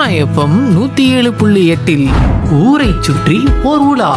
FM நூத்தி ஏழு புள்ளி எட்டில் ஊரை சுற்றி ஓர் உலா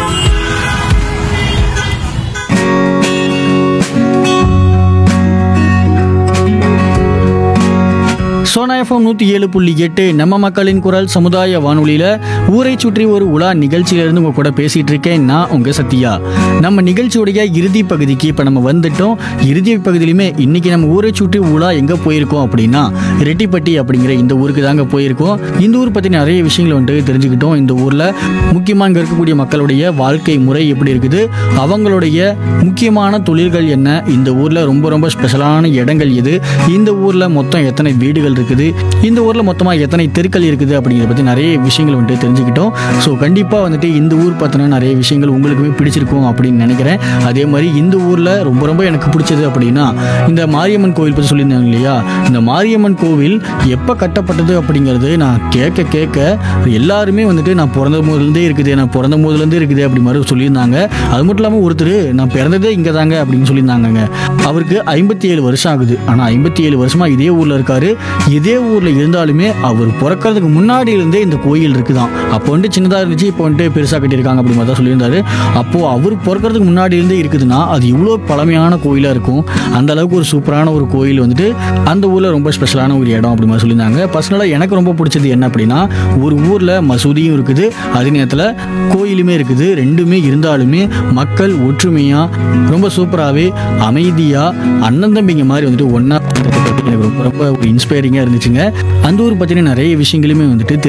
சோனா எஃப்எம் நூற்றி ஏழு புள்ளி எட்டு நம்ம மக்களின் குரல் சமுதாய வானொலியில் ஊரை சுற்றி ஒரு உலா நிகழ்ச்சியிலேருந்து உங்கள் கூட பேசிகிட்டு இருக்கேன் நான் உங்கள் சத்யா நம்ம நிகழ்ச்சியுடைய இறுதி பகுதிக்கு இப்போ நம்ம வந்துட்டோம் இறுதி பகுதியிலுமே இன்றைக்கி நம்ம ஊரை சுற்றி உலா எங்கே போயிருக்கோம் அப்படின்னா ரெட்டிப்பட்டி அப்படிங்கிற இந்த ஊருக்கு தாங்க போயிருக்கோம் இந்த ஊர் பற்றி நிறைய விஷயங்களை வந்துட்டு தெரிஞ்சுக்கிட்டோம் இந்த ஊரில் முக்கியமாக இங்கே இருக்கக்கூடிய மக்களுடைய வாழ்க்கை முறை எப்படி இருக்குது அவங்களுடைய முக்கியமான தொழில்கள் என்ன இந்த ஊரில் ரொம்ப ரொம்ப ஸ்பெஷலான இடங்கள் எது இந்த ஊரில் மொத்தம் எத்தனை வீடுகள் இருக்குது இந்த ஊரில் மொத்தமாக எத்தனை தெருக்கள் இருக்குது அப்படிங்கிறத பற்றி நிறைய விஷயங்கள் வந்துட்டு தெரிஞ்சுக்கிட்டோம் ஸோ கண்டிப்பாக வந்துட்டு இந்த ஊர் பார்த்தினா நிறைய விஷயங்கள் உங்களுக்குமே பிடிச்சிருக்கும் அப்படின்னு நினைக்கிறேன் அதே மாதிரி இந்த ஊரில் ரொம்ப ரொம்ப எனக்கு பிடிச்சது அப்படின்னா இந்த மாரியம்மன் கோவில் பற்றி சொல்லியிருந்தாங்க இல்லையா இந்த மாரியம்மன் கோவில் எப்போ கட்டப்பட்டது அப்படிங்கிறது நான் கேட்க கேட்க எல்லாருமே வந்துட்டு நான் பிறந்த போதுலேருந்தே இருக்குது நான் பிறந்த போதுலேருந்தே இருக்குது அப்படி மாதிரி சொல்லியிருந்தாங்க அது மட்டும் இல்லாமல் ஒருத்தர் நான் பிறந்ததே இங்கே தாங்க அப்படின்னு சொல்லியிருந்தாங்கங்க அவருக்கு ஐம்பத்தி ஏழு வருஷம் ஆகுது ஆனால் ஐம்பத்தி ஏழு வருஷமா இதே ஊரில் இருக்காரு இதே ஊரில் இருந்தாலுமே அவர் பிறக்கிறதுக்கு முன்னாடி இருந்தே இந்த கோயில் இருக்குதான் அப்போ வந்துட்டு சின்னதாக இருந்துச்சு இப்போ வந்துட்டு பெருசாக கட்டியிருக்காங்க அப்படி மாதிரி தான் சொல்லியிருந்தாரு அப்போது அவர் பிறக்கிறதுக்கு முன்னாடி இருந்தே இருக்குதுன்னா அது இவ்வளோ பழமையான கோயிலாக இருக்கும் அந்த அளவுக்கு ஒரு சூப்பரான ஒரு கோயில் வந்துட்டு அந்த ஊரில் ரொம்ப ஸ்பெஷலான ஒரு இடம் அப்படி மாதிரி சொல்லியிருந்தாங்க பர்சனலாக எனக்கு ரொம்ப பிடிச்சது என்ன அப்படின்னா ஒரு ஊரில் மசூதியும் இருக்குது அதே நேரத்தில் கோயிலுமே இருக்குது ரெண்டுமே இருந்தாலுமே மக்கள் ஒற்றுமையாக ரொம்ப சூப்பராகவே அமைதியாக அண்ணன் தம்பிங்க மாதிரி வந்துட்டு ஒன்றா எனக்கு ரொம்ப ரொம்ப ஒரு இன்ஸ்பைரிங்காக இருந்துச்சுங்க அந்த ஊர் பற்றின நிறைய விஷயங்களுமே வந்துட்டு